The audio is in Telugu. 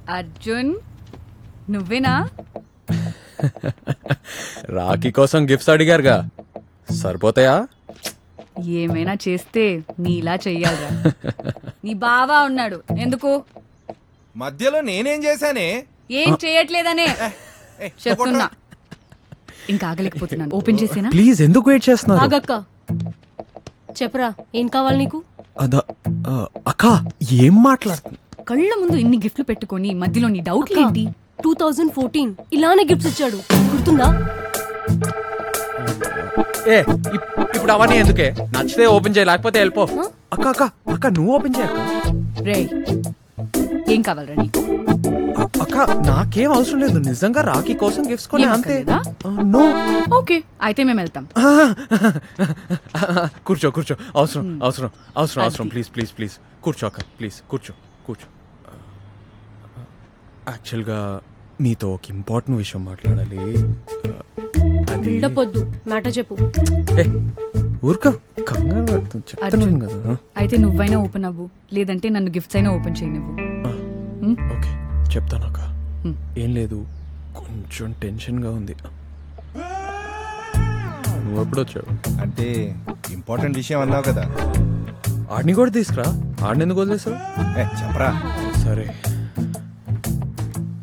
అర్జున్ నువ్వేనా రాఖీ కోసం గిఫ్ట్స్ అడిగారుగా సరిపోతాయా ఏమైనా చేస్తే నీలా చెయ్యాలిరా నీ బావా ఉన్నాడు ఎందుకు మధ్యలో నేనేం చేశానే ఏం చేయట్లేదనే ఏయ్, చెప్తున్నా ఇంకా ఆగలేకపోతున్నాను ఓపెన్ చేసేనా ప్లీజ్ ఎందుకు వెయిట్ చేస్తున్నారు ఆగక్క చెప్పరా ఏం కావాలి నీకు అదా ఆ, అక్క ఏం మాట్లాడుతుంది కళ్ళ ముందు ఇన్ని గిఫ్ట్లు పెట్టుకొని మధ్యలో నీ డౌట్లు ఏంటి టూ థౌజండ్ ఫోర్టీన్ ఇలానే గిఫ్ట్స్ ఇచ్చాడు గుర్తుందా ఏ ఇప్- ఇప్పుడు అవన్నీ ఎందుకే నచ్చితే ఓపెన్ చేయ లేకపోతే వెళ్ళిపో అక్క అక్క అక్క నువ్వు ఓపెన్ చేయక్క రే ఏం కావాలరా నీకు అ- అక్క నాకేం అవసరం లేదు నిజంగా రాఖీ కోసం గిఫ్ట్స్ కొని ఏం అంతే అక్కర్లేదా? నో ఓకే అయితే మేము వెళ్తాం కూర్చో కూర్చో అవసరం అవసరం అవసరం అవసరం అది. ప్లీజ్ ప్లీజ్ ప్లీజ్ కూర్చో అక్క ప్లీజ్ కూర్చో కూర్చో యాక్చువల్గా నీతో ఒక ఇంపార్టెంట్ విషయం మాట్లాడాలి అది బిల్డప్ వద్దు మ్యాటర్ చెప్పు ఏ, ఊరుకో కంగారు పడుతుంది చెప్తున్నాను అర్జున్. కదా అయితే నువ్వైనా ఓపెన్ అవ్వు లేదంటే నన్ను గిఫ్ట్స్ అయినా ఓపెన్ చేయనివ్వు ఆ, హ్మ్? ఓకే చెప్తాను అక్క హ్మ్. ఏం లేదు కొంచెం టెన్షన్గా ఉంది నువ్వు ఎప్పుడు వచ్చావు అంటే ఇంపార్టెంట్ విషయం అన్నావు కదా ఆడిని కూడా తీసుకురా ఆడిని ఎందుకు వదిలేసావు ఏ చెప్పరా సరే